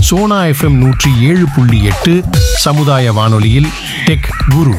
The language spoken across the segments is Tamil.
சோனா எஃப்எம் நூற்றி ஏழு புள்ளி எட்டு சமுதாய வானொலியில் டெக் குரு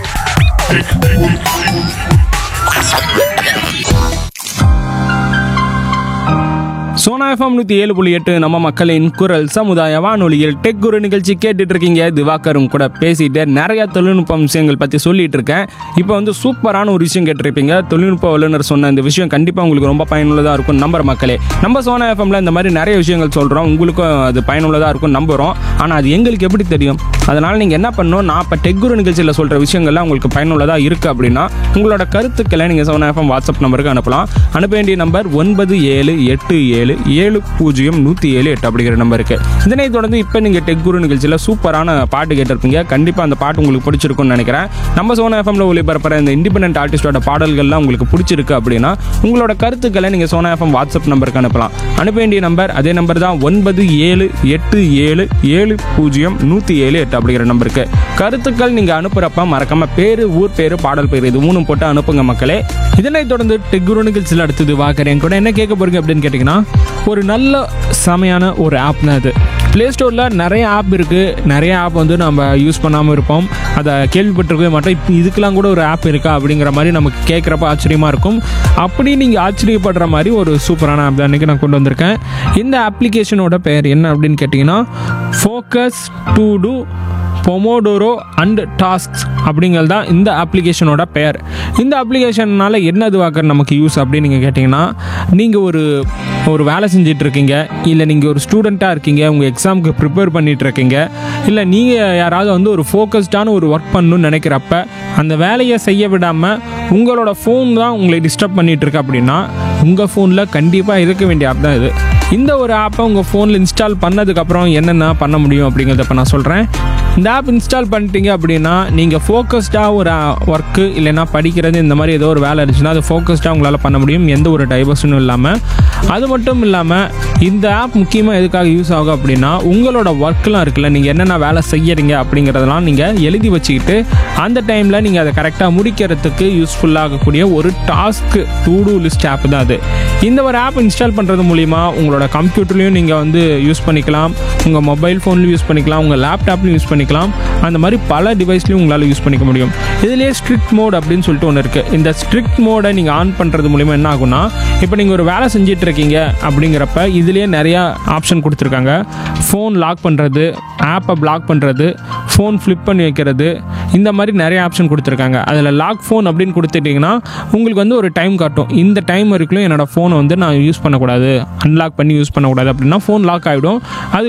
சோனா எஃப்எம் நூற்றி ஏழு புள்ளி எட்டு நம்ம மக்களின் குரல் சமுதாய வானொலியில் டெக் குரு நிகழ்ச்சி கேட்டுட்டு இருக்கீங்க திவாகரும் கூட பேசிட்டு நிறைய தொழில்நுட்ப விஷயங்கள் பற்றி சொல்லிட்டு இருக்கேன் இப்போ வந்து சூப்பரான ஒரு விஷயம் கேட்டிருப்பீங்க தொழில்நுட்ப வல்லுநர் சொன்ன இந்த விஷயம் கண்டிப்பாக உங்களுக்கு ரொம்ப பயனுள்ளதாக இருக்கும் நம்புற மக்களே நம்ம சோனா எஃப்எம்ல இந்த மாதிரி நிறைய விஷயங்கள் சொல்கிறோம் உங்களுக்கும் அது பயனுள்ளதாக இருக்கும் நம்புகிறோம் ஆனால் அது எங்களுக்கு எப்படி தெரியும் அதனால் நீங்கள் என்ன பண்ணணும் நான் இப்போ டெக் குரு நிகழ்ச்சியில் சொல்கிற விஷயங்கள்லாம் உங்களுக்கு பயனுள்ளதாக இருக்குது அப்படின்னா உங்களோட கருத்துக்களை நீங்கள் சோனா எஃப்எம் வாட்ஸ்அப் நம்பருக்கு அனுப்பலாம் அனுப்ப வேண்டிய நம்பர் ஒன்பது ஏழு எட்டு ஏழு ஏழு பூஜ்ஜியம் நூற்றி ஏழு எட்டு அப்படிங்கிற நம்பருக்கு இதனை தொடர்ந்து இப்போ நீங்கள் டெக் குரு நிகழ்ச்சியில் சூப்பரான பாட்டு கேட்டிருப்பீங்க கண்டிப்பாக அந்த பாட்டு உங்களுக்கு பிடிச்சிருக்கும்னு நினைக்கிறேன் நம்ம சோனா எஃப்எம்ல ஒளிபரப்புற இந்த இண்டிபெண்டன்ட் ஆர்டிஸ்டோட பாடல்கள்லாம் உங்களுக்கு பிடிச்சிருக்கு அப்படின்னா உங்களோட கருத்துக்களை நீங்கள் சோனா எஃப்எம் வாட்ஸ்அப் நம்பருக்கு அனுப்பலாம் அனுப்ப வேண்டிய நம்பர் அதே நம்பர் தான் ஒன்பது ஏழு எட்டு ஏழு ஏழு பூஜ்ஜியம் நூற்றி ஏழு எட்டு அப்படிங்கிற நம்பருக்கு கருத்துக்கள் நீங்கள் அனுப்புகிறப்ப மறக்காம பேர் ஊர் பேர் பாடல் பேர் இது மூணும் போட்டு அனுப்புங்க மக்களே இதனைத் தொடர்ந்து டெக்குரு நிகழ்ச்சியில் அடுத்தது வாக்குறேன் கூட என்ன கேட்க போறீங்க அப்படின்னு கேட்டிங்கன்னா ஒரு நல்ல செமையான ஒரு ஆப் தான் அது ப்ளே ஸ்டோரில் நிறைய ஆப் இருக்குது நிறைய ஆப் வந்து நம்ம யூஸ் பண்ணாமல் இருப்போம் அதை கேள்விப்பட்டிருக்கவே மாட்டோம் இப்போ இதுக்கெல்லாம் கூட ஒரு ஆப் இருக்கா அப்படிங்கிற மாதிரி நமக்கு கேட்குறப்ப ஆச்சரியமாக இருக்கும் அப்படி நீங்கள் ஆச்சரியப்படுற மாதிரி ஒரு சூப்பரான ஆப் தான் இன்றைக்கி நான் கொண்டு வந்திருக்கேன் இந்த அப்ளிகேஷனோட பெயர் என்ன அப்படின்னு கேட்டிங்கன்னா focus to do pomodoro and tasks அப்படிங்கிறது தான் இந்த அப்ளிகேஷனோட பெயர் இந்த அப்ளிகேஷனால் என்ன இதுவாக்க நமக்கு யூஸ் அப்படின்னு நீங்கள் கேட்டிங்கன்னா நீங்கள் ஒரு ஒரு வேலை செஞ்சுட்டு இருக்கீங்க இல்லை நீங்கள் ஒரு ஸ்டூடெண்ட்டாக இருக்கீங்க உங்கள் எக்ஸாமுக்கு ப்ரிப்பேர் பண்ணிட்டு இருக்கீங்க இல்லை நீங்கள் யாராவது வந்து ஒரு ஃபோக்கஸ்டான ஒரு ஒர்க் பண்ணணும்னு நினைக்கிறப்ப அந்த வேலையை செய்ய விடாமல் உங்களோட ஃபோன் தான் உங்களை டிஸ்டர்ப் பண்ணிட்டு இருக்கு அப்படின்னா உங்கள் ஃபோனில் கண்டிப்பாக இருக்க வேண்டிய ஆப் தான் இது இந்த ஒரு ஆப்பை உங்கள் ஃபோனில் இன்ஸ்டால் பண்ணதுக்கப்புறம் என்னென்ன பண்ண முடியும் அப்படிங்கிறத இப்போ நான் சொல்கிறேன் இந்த ஆப் இன்ஸ்டால் பண்ணிட்டீங்க அப்படின்னா நீங்கள் ஃபோக்கஸ்டாக ஒரு ஒர்க்கு இல்லைன்னா படிக்கிறது இந்த மாதிரி ஏதோ ஒரு வேலை இருந்துச்சுன்னா அது ஃபோக்கஸ்டாக உங்களால் பண்ண முடியும் எந்த ஒரு டைவர்ஷனும் இல்லாமல் அது மட்டும் இல்லாமல் இந்த ஆப் முக்கியமாக எதுக்காக யூஸ் ஆகும் அப்படின்னா உங்களோட ஒர்க்லாம் இருக்குல்ல நீங்கள் என்னென்ன வேலை செய்யறீங்க அப்படிங்கிறதெல்லாம் நீங்கள் எழுதி வச்சுக்கிட்டு அந்த டைமில் நீங்கள் அதை கரெக்டாக முடிக்கிறதுக்கு யூஸ்ஃபுல்லாகக்கூடிய ஒரு task to do list app தான் அது இந்த ஒரு ஆப் இன்ஸ்டால் பண்ணுறது மூலிமா உங்களோட கம்ப்யூட்டர்லையும் நீங்கள் வந்து யூஸ் பண்ணிக்கலாம் உங்கள் மொபைல் ஃபோன்லையும் யூஸ் பண்ணிக்கலாம் உங்கள் லேப்டாப்லையும் யூஸ் பண்ணிக்கலாம் அந்த மாதிரி பல டிவைஸ்லையும் உங்களால் யூஸ் பண்ணிக்க முடியும் இதுலேயே ஸ்ட்ரிக்ட் மோட் அப்படின்னு சொல்லிட்டு ஒன்று இருக்குது இந்த ஸ்ட்ரிக்ட் மோடை நீங்கள் ஆன் பண்ணுறது மூலிமா என்ன ஆகும்னா இப்போ நீங்கள் ஒரு வேலை செஞ்சுட்டு இருக்கீங்க அப்படிங்கிறப்ப இதுலேயே நிறையா ஆப்ஷன் கொடுத்துருக்காங்க ஃபோன் லாக் பண்ணுறது ஆப்பை பிளாக் பண்ணுறது ஃபோன் ஃப்ளிப் பண்ணி வைக்கிறது இந்த மாதிரி நிறைய ஆப்ஷன் கொடுத்துருக்காங்க அதில் லாக் ஃபோன் அப்படின்னு கொடுத்துட்டிங்கன்னா உங்களுக்கு வந்து ஒரு டைம் காட்டும் இந்த டைம் வரைக்கும் என்னோடய ஃபோனை வந்து நான் யூஸ் பண்ணக்கூடாது அன்லாக் பண்ணி யூஸ் பண்ணக்கூடாது அப்படின்னா ஃபோன் லாக் ஆகிடும் அது